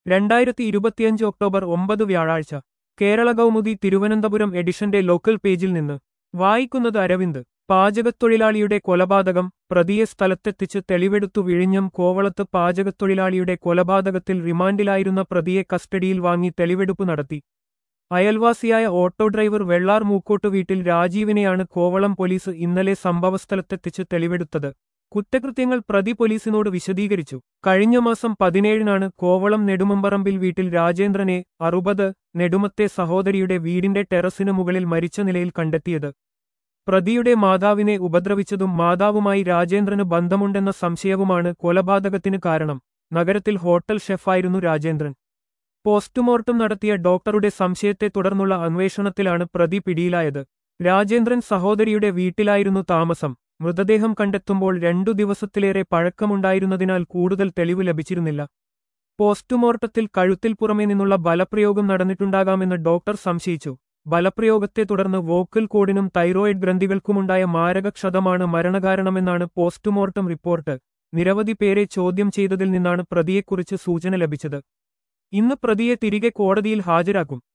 രണ്ടായിരത്തി ഇരുപത്തിയഞ്ച് ഒക്ടോബർ ഒമ്പത് വ്യാഴാഴ്ച കേരള കൗമുദി തിരുവനന്തപുരം എഡിഷന്റെ ലോക്കൽ പേജിൽ നിന്ന് വായിക്കുന്നത് അരവിന്ദ് പാചകത്തൊഴിലാളിയുടെ കൊലപാതകം പ്രതിയെ സ്ഥലത്തെത്തിച്ച് തെളിവെടുത്തു വിഴിഞ്ഞം കോവളത്ത് പാചകത്തൊഴിലാളിയുടെ കൊലപാതകത്തിൽ റിമാൻഡിലായിരുന്ന പ്രതിയെ കസ്റ്റഡിയിൽ വാങ്ങി തെളിവെടുപ്പ് നടത്തി അയൽവാസിയായ ഓട്ടോ ഡ്രൈവർ വെള്ളാർ മൂക്കോട്ട് വീട്ടിൽ രാജീവിനെയാണ് കോവളം പോലീസ് ഇന്നലെ സംഭവസ്ഥലത്തെത്തിച്ച് തെളിവെടുത്തത് കുറ്റകൃത്യങ്ങൾ പ്രതി പോലീസിനോട് വിശദീകരിച്ചു കഴിഞ്ഞ മാസം പതിനേഴിനാണ് കോവളം നെടുമമ്പറമ്പിൽ വീട്ടിൽ രാജേന്ദ്രനെ അറുപത് നെടുമത്തെ സഹോദരിയുടെ വീടിന്റെ ടെറസിനു മുകളിൽ മരിച്ച നിലയിൽ കണ്ടെത്തിയത് പ്രതിയുടെ മാതാവിനെ ഉപദ്രവിച്ചതും മാതാവുമായി രാജേന്ദ്രന് ബന്ധമുണ്ടെന്ന സംശയവുമാണ് കൊലപാതകത്തിന് കാരണം നഗരത്തിൽ ഹോട്ടൽ ഷെഫായിരുന്നു രാജേന്ദ്രൻ പോസ്റ്റ്മോർട്ടം നടത്തിയ ഡോക്ടറുടെ സംശയത്തെ തുടർന്നുള്ള അന്വേഷണത്തിലാണ് പ്രതി പിടിയിലായത് രാജേന്ദ്രൻ സഹോദരിയുടെ വീട്ടിലായിരുന്നു താമസം മൃതദേഹം കണ്ടെത്തുമ്പോൾ രണ്ടു ദിവസത്തിലേറെ പഴക്കമുണ്ടായിരുന്നതിനാൽ കൂടുതൽ തെളിവ് ലഭിച്ചിരുന്നില്ല പോസ്റ്റ്മോർട്ടത്തിൽ കഴുത്തിൽ പുറമേ നിന്നുള്ള ബലപ്രയോഗം നടന്നിട്ടുണ്ടാകാമെന്ന് ഡോക്ടർ സംശയിച്ചു ബലപ്രയോഗത്തെ തുടർന്ന് വോക്കൽ കോഡിനും തൈറോയിഡ് ഗ്രന്ഥികൾക്കുമുണ്ടായ മാരകക്ഷതമാണ് മരണകാരണമെന്നാണ് പോസ്റ്റ്മോർട്ടം റിപ്പോർട്ട് നിരവധി പേരെ ചോദ്യം ചെയ്തതിൽ നിന്നാണ് പ്രതിയെക്കുറിച്ച് സൂചന ലഭിച്ചത് ഇന്ന് പ്രതിയെ തിരികെ കോടതിയിൽ ഹാജരാക്കും